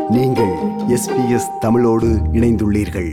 நீங்கள் எஸ்பிஎஸ் தமிழோடு இணைந்துள்ளீர்கள்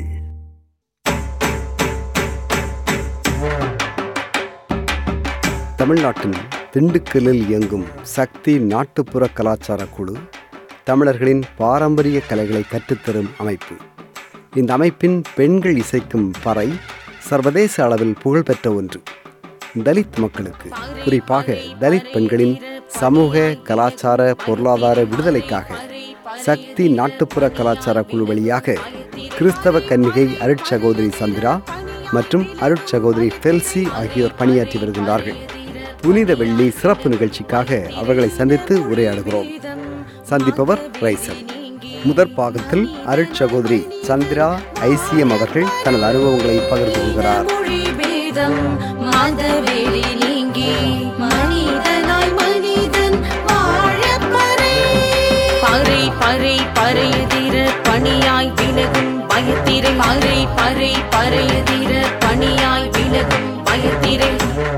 தமிழ்நாட்டின் திண்டுக்கல்லில் இயங்கும் சக்தி நாட்டுப்புற கலாச்சார குழு தமிழர்களின் பாரம்பரிய கலைகளை கற்றுத்தரும் அமைப்பு இந்த அமைப்பின் பெண்கள் இசைக்கும் பறை சர்வதேச அளவில் புகழ்பெற்ற ஒன்று தலித் மக்களுக்கு குறிப்பாக தலித் பெண்களின் சமூக கலாச்சார பொருளாதார விடுதலைக்காக சக்தி நாட்டுப்புற கலாச்சார குழு வழியாக கிறிஸ்தவ கன்னிகை அருட்சகோதரி சந்திரா மற்றும் அருட்சகோதரி ஃபெல்சி ஆகியோர் பணியாற்றி வருகின்றார்கள் புனித வெள்ளி சிறப்பு நிகழ்ச்சிக்காக அவர்களை சந்தித்து உரையாடுகிறோம் சந்திப்பவர் ரைசல் முதற் பாகத்தில் அருட்சகோதரி சந்திரா ஐசிஎம் அவர்கள் தனது அனுபவங்களை பகிர்ந்து கொள்கிறார் மொழி பேதம் மதவெறி நீங்கி மனிதனாய் மனிதன் வாழப் பறை. பறை பறை பறையதிர பணியாய் விலகும் பயத்திரை பறை பறை பறையதிர பணியாய் விலகும் பயத்திரை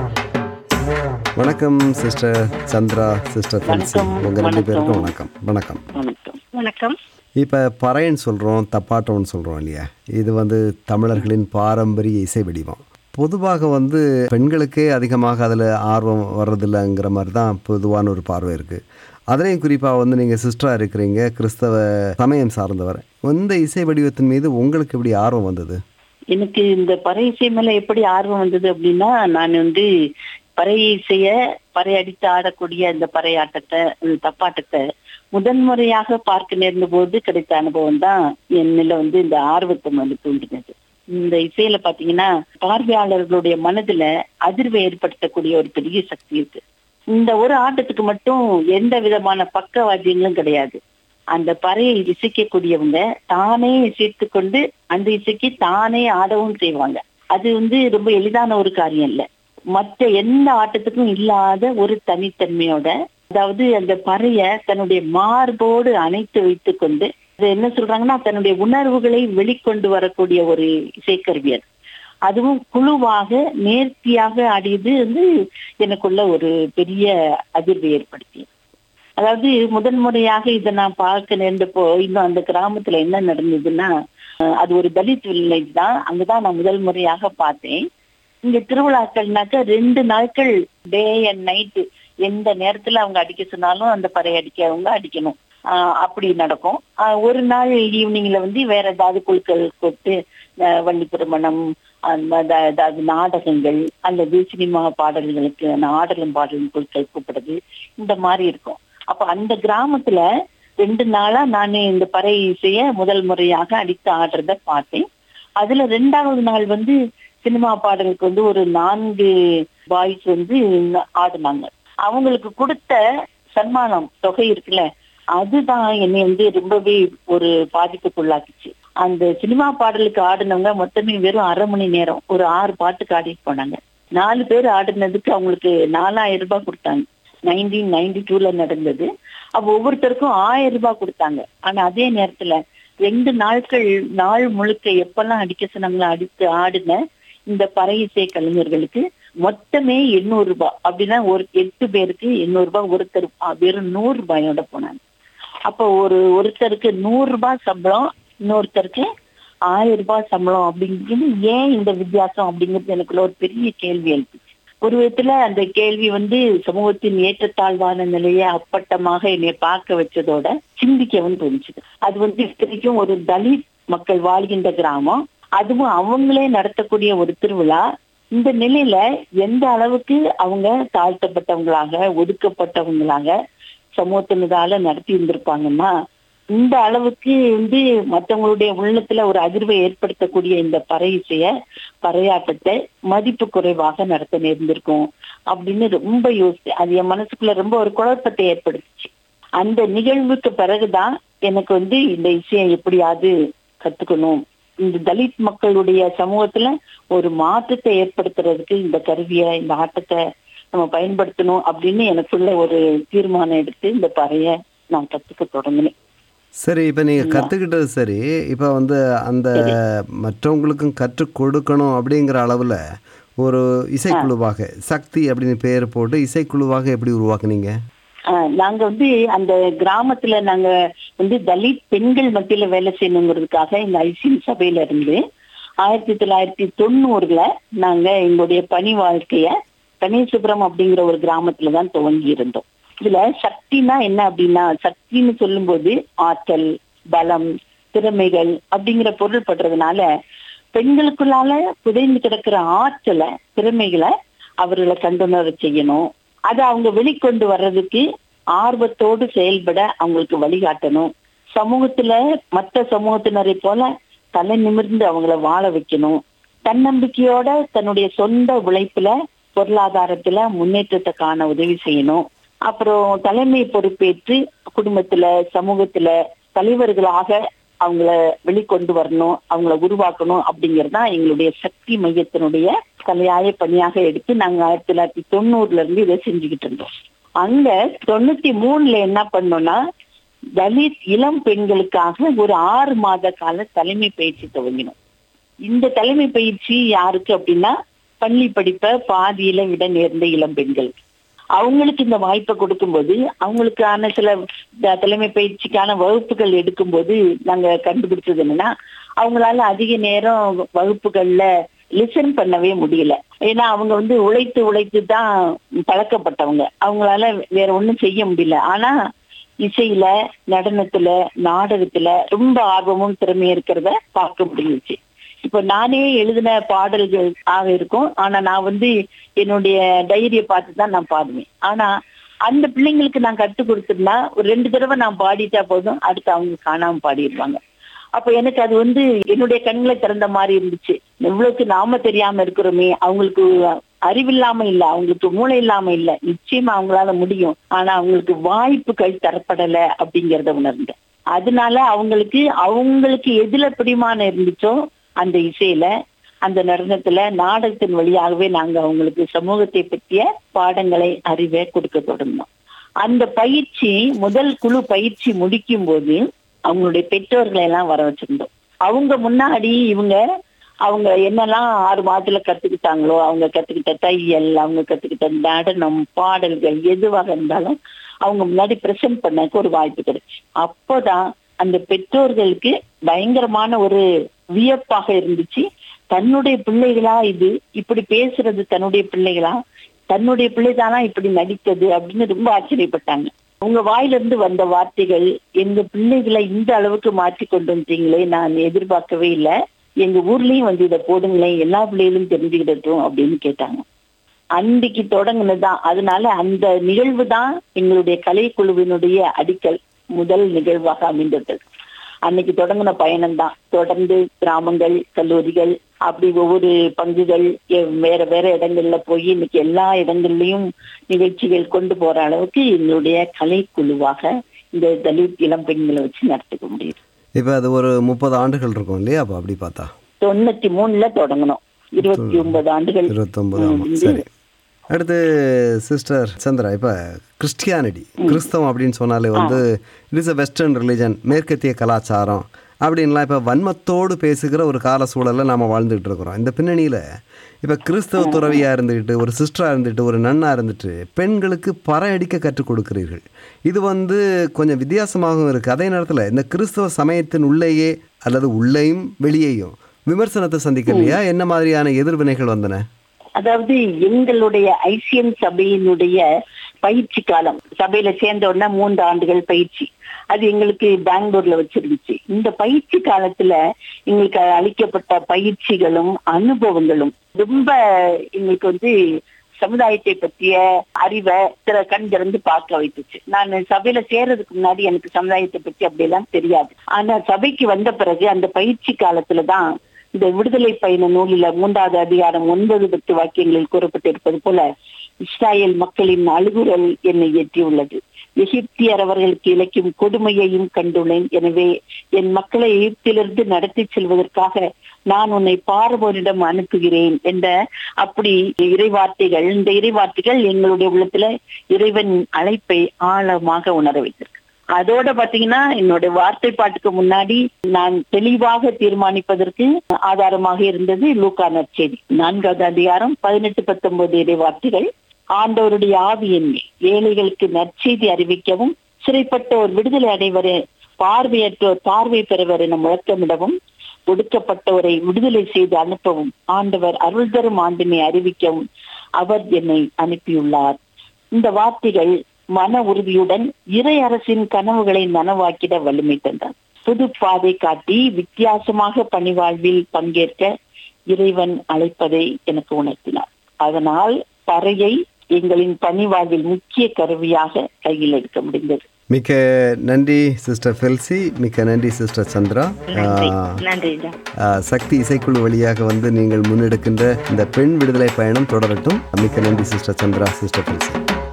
வணக்கம் சிஸ்டர் சந்திரா சிஸ்டர் ஃபெல்சி வணக்கம், உங்க ரெண்டு பேருக்கும் வணக்கம். வணக்கம் வணக்கம் வணக்கம் வணக்கம் இப்போ பறையன்னு சொல்கிறோம் தப்பாட்டம்னு சொல்கிறோம் இல்லையா இது வந்து தமிழர்களின் பாரம்பரிய இசை வடிவம் பொதுவாக வந்து பெண்களுக்கே அதிகமாக அதில் ஆர்வம் வர்றதில்லைங்கிற மாதிரி தான் பொதுவான ஒரு பார்வை இருக்குது அதுலேயும் குறிப்பாக வந்து நீங்கள் சிஸ்டராக இருக்கிறீங்க கிறிஸ்தவ சமயம் சார்ந்தவர் இந்த இசை வடிவத்தின் மீது உங்களுக்கு எப்படி ஆர்வம் வந்தது எனக்கு இந்த பறை இசை மேல எப்படி ஆர்வம் வந்தது அப்படின்னா நான் வந்து பறை இசைய பறை அடித்து ஆடக்கூடிய இந்த பறை ஆட்டத்தை இந்த தப்பாட்டத்தை முதன்முறையாக பார்க்க நேர்ந்த போது கிடைத்த அனுபவம் தான் என்னில வந்து இந்த ஆர்வத்தை வந்து தூண்டினது இந்த இசையில பாத்தீங்கன்னா பார்வையாளர்களுடைய மனதுல அதிர்வை ஏற்படுத்தக்கூடிய ஒரு பெரிய சக்தி இருக்கு இந்த ஒரு ஆட்டத்துக்கு மட்டும் எந்த விதமான பக்கவாத்தியங்களும் கிடையாது அந்த பறையை இசைக்கக்கூடியவங்க தானே இசைத்து கொண்டு அந்த இசைக்கு தானே ஆடவும் செய்வாங்க அது வந்து ரொம்ப எளிதான ஒரு காரியம் இல்ல மற்ற எந்த ஆட்டத்துக்கும் இல்லாத ஒரு தனித்தன்மையோட அதாவது அந்த பறைய தன்னுடைய மார்போடு அணைத்து வைத்துக் கொண்டு அது என்ன சொல்றாங்கன்னா தன்னுடைய உணர்வுகளை வெளிக்கொண்டு வரக்கூடிய ஒரு இசைக்கருவி அது அதுவும் குழுவாக நேர்த்தியாக ஆடியது வந்து எனக்குள்ள ஒரு பெரிய அதிர்வை ஏற்படுத்தியது அதாவது முதன் முறையாக இதை நான் பார்க்க நேர்ந்தப்போ இன்னும் அந்த கிராமத்துல என்ன நடந்ததுன்னா அஹ், அது ஒரு தலித் வில்லேஜ் தான் அங்கதான் நான் முதல் முறையாக பார்த்தேன் இங்க திருவிழாக்கள்னாக்க ரெண்டு நாட்கள் டே அண்ட் நைட்டு எந்த நேரத்துல அவங்க அடிக்க சொன்னாலும் அந்த பறை அடிக்கிறவங்க அடிக்கணும் ஆஹ் அப்படி நடக்கும் ஆஹ் ஒரு நாள் ஈவினிங்ல வந்து வேற ஏதாவது குழுக்கள் கூப்பிட்டு ஆஹ் வள்ளி திருமணம் அந்த அத- அதாவது நாடகங்கள் அல்லது சினிமா பாடல்களுக்கு அந்த ஆடலும் பாடலும் குழுக்கள் கூப்பிடுறது இந்த மாதிரி இருக்கும் அப்ப அந்த கிராமத்துல ரெண்டு நாளா நான் இந்த பறை இசைய முதல் முறையாக அடித்து ஆடுறத பார்த்தேன் அதுல ரெண்டாவது நாள் வந்து சினிமா பாடலுக்கு வந்து ஒரு நான்கு பாய்ஸ் வந்து ஆடுனாங்க அவங்களுக்கு கொடுத்த சன்மானம் தொகை இருக்குல்ல அதுதான் என்னை வந்து ரொம்பவே ஒரு பாதிப்புக்குள்ளாக்குச்சு அந்த சினிமா பாடலுக்கு ஆடினவங்க மொத்தமே வெறும் அரை மணி நேரம் ஒரு ஆறு பாட்டுக்கு ஆடிட்டு போனாங்க நாலு பேர் ஆடினதுக்கு அவங்களுக்கு நாலாயிரம் ரூபாய் கொடுத்தாங்க நைன்டீன் நைன்டி டூல நடந்தது அப்ப ஒவ்வொருத்தருக்கும் ஆயிரம் ரூபாய் கொடுத்தாங்க ஆனா அதே நேரத்துல ரெண்டு நாட்கள் நாள் முழுக்க எப்பெல்லாம் அடிக்க சொன்னாங்களோ அடித்து ஆடின இந்த பறை இசை கலைஞர்களுக்கு மொத்தமே எண்ணூறு ரூபாய் அப்படின்னா ஒரு எட்டு பேருக்கு எண்ணூறு ரூபாய் ஒருத்தர் ஆ, வெறும் நூறு ரூபாயோட போனாங்க அப்போ ஒரு ஒருத்தருக்கு நூறு ரூபாய் சம்பளம் இன்னொருத்தருக்கு ஆயிரம் ரூபாய் சம்பளம் அப்படிங்கிறது ஏன் இந்த வித்தியாசம் அப்படிங்கிறது எனக்குள்ள ஒரு பெரிய கேள்வி எழுப்புச்சு ஒரு விதத்துல அந்த கேள்வி வந்து சமூகத்தின் ஏற்றத்தாழ்வான நிலையை அப்பட்டமாக என்னை பார்க்க வச்சதோட சிந்திக்கவும் தோணுச்சுது அது வந்து இத்தனைக்கும் ஒரு தலித் மக்கள் வாழ்கின்ற கிராமம் அதுவும் அவங்களே நடத்தக்கூடிய ஒரு திருவிழா இந்த நிலையில எந்த அளவுக்கு அவங்க தாழ்த்தப்பட்டவங்களாக ஒதுக்கப்பட்டவங்களாக சமூகத்தினதால நடத்தி இருந்திருப்பாங்கன்னா இந்த அளவுக்கு வந்து மற்றவங்களுடைய உள்ளத்துல ஒரு அதிர்வை ஏற்படுத்தக்கூடிய இந்த பறை இசைய பறையாட்டத்தை மதிப்பு குறைவாக நடத்த நேர்ந்திருக்கும் அப்படின்னு ரொம்ப யோசிச்சு அது என் மனசுக்குள்ள ரொம்ப ஒரு குழப்பத்தை ஏற்படுத்துச்சு அந்த நிகழ்வுக்கு பிறகுதான் எனக்கு வந்து இந்த இசையை எப்படியாவது கத்துக்கணும் இந்த தலித் மக்களுடைய சமூகத்துல ஒரு மாற்றத்தை ஏற்படுத்துறதுக்கு இந்த கருவியை இந்த ஆட்டத்தை நம்ம பயன்படுத்தணும் அப்படின்னு எனக்குள்ள ஒரு தீர்மானம் எடுத்து இந்த பறைய நான் கத்துக்க தொடங்கினேன் சரி இப்போ நீங்கள் கற்றுக்கிட்டது சரி இப்போ வந்து அந்த மற்றவங்களுக்கும் கற்றுக் கொடுக்கணும் அப்படிங்கிற அளவில் ஒரு இசைக்குழுவாக சக்தி அப்படின்னு பேர் போட்டு இசைக்குழுவாக எப்படி உருவாக்குனீங்க ஆஹ் நாங்க வந்து அந்த கிராமத்துல நாங்க வந்து தலித் பெண்கள் மத்தியில வேலை செய்யணுங்கிறதுக்காக இந்த ஐசிஎம் சபையில இருந்து ஆயிரத்தி தொள்ளாயிரத்தி தொண்ணூறுல நாங்க எங்களுடைய பணி வாழ்க்கைய கணேசபுரம் அப்படிங்கிற ஒரு கிராமத்துல தான் துவங்கி இருந்தோம் இதுல சக்தினா என்ன அப்படின்னா சக்தின்னு சொல்லும்போது ஆற்றல் பலம் திறமைகள் அப்படிங்கிற பொருள் படுறதுனால பெண்களுக்குள்ளால புதைந்து கிடக்கிற ஆற்றலை திறமைகளை அவர்களை கண்டுணர செய்யணும் அதை அவங்க வெளிக்கொண்டு வர்றதுக்கு ஆர்வத்தோடு செயல்பட அவங்களுக்கு வழிகாட்டணும் சமூகத்துல மற்ற சமூகத்தினரை போல தலை நிமிர்ந்து அவங்கள வாழ வைக்கணும் தன்னம்பிக்கையோட தன்னுடைய சொந்த உழைப்புல பொருளாதாரத்துல முன்னேற்றத்தை காண உதவி செய்யணும் அப்புறம் தலைமை பொறுப்பேற்று குடும்பத்துல சமூகத்துல தலைவர்களாக அவங்கள வெளிக்கொண்டு வரணும் அவங்கள உருவாக்கணும் அப்படிங்கிறது தான் எங்களுடைய சக்தி மையத்தினுடைய தலையாய பணியாக எடுத்து நாங்க ஆயிரத்தி தொள்ளாயிரத்தி தொண்ணூறுல இருந்து இதை செஞ்சுக்கிட்டு இருந்தோம் அங்க தொண்ணூத்தி மூணுல என்ன பண்ணோம்னா தலித் இளம் பெண்களுக்காக ஒரு ஆறு மாத கால தலைமை பயிற்சி துவங்கினோம் இந்த தலைமை பயிற்சி யாருக்கு அப்படின்னா பள்ளி படிப்ப பாதியில விட நேர்ந்த இளம் பெண்கள் அவங்களுக்கு இந்த வாய்ப்பை கொடுக்கும்போது அவங்களுக்கான சில த- தலைமை பயிற்சிக்கான வகுப்புகள் எடுக்கும்போது நாங்க கண்டுபிடிச்சது என்னன்னா அவங்களால அதிக நேரம் வகுப்புகள்ல லிசன் பண்ணவே முடியல ஏன்னா அவங்க வந்து உழைத்து உழைத்து தான் பழக்கப்பட்டவங்க அவங்களால வேற ஒண்ணும் செய்ய முடியல ஆனா இசையில நடனத்துல நாடகத்துல ரொம்ப ஆர்வமும் திறமையும் இருக்கிறத பார்க்க முடிஞ்சுச்சு இப்ப நானே எழுதின பாடல்கள் ஆக இருக்கும் ஆனா நான் வந்து என்னுடைய டைரியை பார்த்து தான் நான் பாடுவேன் ஆனா அந்த பிள்ளைங்களுக்கு நான் கற்றுக் கொடுத்துருந்தா ஒரு ரெண்டு தடவை நான் பாடிட்டா போதும் அடுத்து அவங்க காணாம பாடிடுவாங்க அப்ப எனக்கு அது வந்து என்னுடைய கண்களை திறந்த மாதிரி இருந்துச்சு எவ்வளவுக்கு நாம தெரியாம இருக்கிறோமே அவங்களுக்கு அறிவில்லாம இல்ல அவங்களுக்கு மூளை இல்லாம இல்ல நிச்சயமா அவங்களால முடியும் ஆனா அவங்களுக்கு வாய்ப்புகள் தரப்படல அப்படிங்கறத உணர்ந்தேன் அதனால அவங்களுக்கு அவங்களுக்கு எதுல பிடிமானம் இருந்துச்சோ அந்த இசையில அந்த நடனத்துல நாடகத்தின் வழியாகவே நாங்க அவங்களுக்கு சமூகத்தை பற்றிய பாடங்களை அறிவை கொடுக்க தொடங்கினோம் அந்த பயிற்சி முதல் குழு பயிற்சி முடிக்கும் போது அவங்களுடைய பெற்றோர்களை எல்லாம் வர வச்சிருந்தோம் அவங்க முன்னாடி இவங்க அவங்க என்னெல்லாம் ஆறு மாதத்துல கத்துக்கிட்டாங்களோ அவங்க கத்துக்கிட்ட தையல் அவங்க கத்துக்கிட்ட நடனம் பாடல்கள் எதுவாக இருந்தாலும் அவங்க முன்னாடி பிரசன்ட் பண்ணக்கு ஒரு வாய்ப்பு கிடைச்சு அப்போதான் அந்த பெற்றோர்களுக்கு பயங்கரமான ஒரு வியப்பாக இருந்துச்சு தன்னுடைய பிள்ளைகளா இது இப்படி பேசுறது தன்னுடைய பிள்ளைகளா தன்னுடைய பிள்ளைதானா இப்படி நடித்தது அப்படின்னு ரொம்ப ஆச்சரியப்பட்டாங்க உங்க வாயிலிருந்து வந்த வார்த்தைகள் எங்க பிள்ளைகளை இந்த அளவுக்கு மாற்றி கொண்டு வந்தீங்களே நான் எதிர்பார்க்கவே இல்லை எங்க ஊர்லயும் வந்து இதை போடுங்களேன் எல்லா பிள்ளைகளும் தெரிஞ்சுக்கிடட்டும் அப்படின்னு கேட்டாங்க அன்றைக்கு தொடங்குனதுதான் அதனால அந்த நிகழ்வு தான் எங்களுடைய கலைக்குழுவினுடைய அடிக்கல் முதல் நிகழ்வாக அமைந்தது அன்னைக்கு தொடங்கின பயணம் தான் தொடர்ந்து கிராமங்கள் கல்லூரிகள் அப்படி ஒவ்வொரு பங்குகள் எ- வேற வேற இடங்கள்ல போய் இன்னைக்கு எல்லா இடங்கள்லயும் நிகழ்ச்சிகள் கொண்டு போற அளவுக்கு எங்களுடைய கலைக்குழுவாக இந்த தலித் இளம் பெண்களை வச்சு நடத்திக்க முடியுது இப்போ அது ஒரு முப்பது ஆண்டுகள் இருக்கும் இல்லையா அப்போ அப்படி பார்த்தா தொண்ணூத்தி மூணுல தொடங்கணும் இருபத்தி ஒன்பது ஆண்டுகள் இருபத்தொம்பது ம், ஆமாம் இது- சரி அடுத்து சிஸ்டர் சந்திரா இப்போ கிறிஸ்டியானிட்டி கிறிஸ்தவம் அப்படின்னு சொன்னாலே வந்து it is a western religion மேற்கத்திய கலாச்சாரம் அப்படின்லாம் இப்போ வன்மத்தோடு பேசுகிற ஒரு கால சூழலில் நாம் வாழ்ந்துகிட்டு இருக்கிறோம் இந்த பின்னணியில் இப்போ கிறிஸ்தவ துறவியாக இருந்துக்கிட்டு ஒரு சிஸ்டராக இருந்துட்டு ஒரு நன்னாக இருந்துட்டு பெண்களுக்கு பறை அடிக்க கற்றுக் கொடுக்கிறீர்கள் இது வந்து கொஞ்சம் வித்தியாசமாகவும் இருக்குது அதே நேரத்தில் இந்த கிறிஸ்தவ சமயத்தின் உள்ளேயே அல்லது உள்ளேயும் வெளியேயும் விமர்சனத்தை சந்திக்கலையா என்ன மாதிரியான எதிர்வினைகள் வந்தன அதாவது எங்களுடைய ஐசிஎம் சபையினுடைய பயிற்சி காலம் சபையில சேர்ந்த உடனே மூன்று ஆண்டுகள் பயிற்சி அது எங்களுக்கு பெங்களூர்ல வச்சிருந்துச்சு இந்த பயிற்சி காலத்துல எங்களுக்கு அளிக்கப்பட்ட பயிற்சிகளும் அனுபவங்களும் ரொம்ப எங்களுக்கு வந்து சமுதாயத்தை பற்றிய அறிவை திற கண் திறந்து பார்க்க வைத்துச்சு நான் சபையில சேர்றதுக்கு முன்னாடி எனக்கு சமுதாயத்தை பற்றி அப்படியெல்லாம் தெரியாது ஆனா சபைக்கு வந்த பிறகு அந்த பயிற்சி காலத்துல தான் இந்த விடுதலை பயண நூலில மூன்றாவது அதிகாரம் ஒன்பது பத்து வாக்கியங்களில் கூறப்பட்டிருப்பது போல இஸ்ராயேல் மக்களின் அழுகுரல் என்னை ஏற்றியுள்ளது எகிப்தியர் அவர்களுக்கு இழைக்கும் கொடுமையையும் கண்டுள்ளேன் எனவே என் மக்களை எகிப்திலிருந்து நடத்தி செல்வதற்காக நான் உன்னை பார்வோரிடம் அனுப்புகிறேன் என்ற அப்படி இறைவார்த்தைகள் இந்த இறைவார்த்தைகள் எங்களுடைய உள்ளத்துல இறைவன் அழைப்பை ஆழமாக உணர வைத்திருக்கு அதோட பாத்தீங்கன்னா என்னுடைய வார்த்தை பாட்டுக்கு முன்னாடி நான் தெளிவாக தீர்மானிப்பதற்கு ஆதாரமாக இருந்தது லூக்கா நற்செய்தி நான்காவது அதிகாரம் பதினெட்டு பத்தொன்பது இறை வார்த்தைகள் ஆண்டவருடைய ஆவியின் மேல் ஏழைகளுக்கு நற்செய்தி அறிவிக்கவும் சிறைப்பட்டோர் விடுதலை அடைவர பார்வையற்றோர் பார்வை பெறுவர் என முழக்கமிடவும் ஒடுக்கப்பட்டோரை விடுதலை செய்து அனுப்பவும் ஆண்டவர் அருள் தரும் ஆண்டினை அறிவிக்கவும் அவர் என்னை அனுப்பியுள்ளார் இந்த வார்த்தைகள் மன உறுதியுடன் இறை அரசின் கனவுகளை நனவாக்கிட வலிமை தந்தார் புது பாதை காட்டி வித்தியாசமாக பணிவாழ்வில் பங்கேற்க இறைவன் அழைப்பதை எனக்கு உணர்த்தினார் அதனால் பறையை எங்களின் பணிவாழ்வில் முக்கிய கருவியாக கையில் எடுக்க முடிந்தது மிக்க நன்றி சிஸ்டர் ஃபெல்சி மிக்க நன்றி சிஸ்டர் சந்திரா நன்றி ஆ, நன்றி ஐயா. ஆ, சக்தி இசைக்குழு வழியாக வந்து நீங்கள் முன்னெடுக்கின்ற இந்த பெண் விடுதலை பயணம் தொடரட்டும் மிக்க நன்றி சிஸ்டர் சந்திரா சிஸ்டர் ஃபெல்சி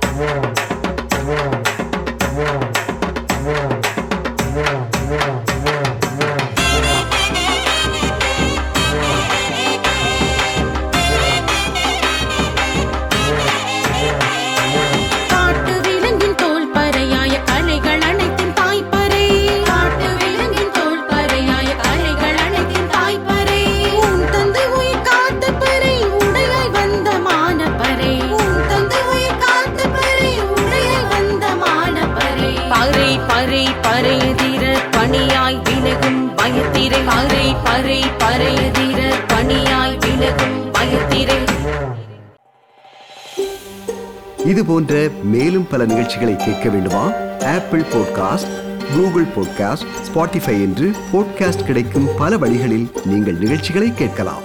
காட்டு விலங்கின் தோல் பறையாய கலைகள் அனைத்தின் தாய்ப்பறை காட்டு விலங்கின் தோல் பறையாய கலைகள் அனைத்தின் தாய்ப்பறை உன் தந்தை உயிர் காத்த பறை உடையாய் வந்த மானப்பறை உன் தந்தை உயிர் காத்த பறை உடையாய் வந்த மானப்பறை பறை பறை பறையதிர பணியாய் விலகும் பயத்திரை பறை பறை பறையதிர பணியாய் விலகும் பயத்திரை இது போன்ற மேலும் பல நிகழ்ச்சிகளை கேட்க வேண்டுமா Apple podcast Google podcast Spotify என்று பாட்காஸ்ட் கிடைக்கும் பல வழிகளில் நீங்கள் நிகழ்ச்சிகளை கேட்கலாம்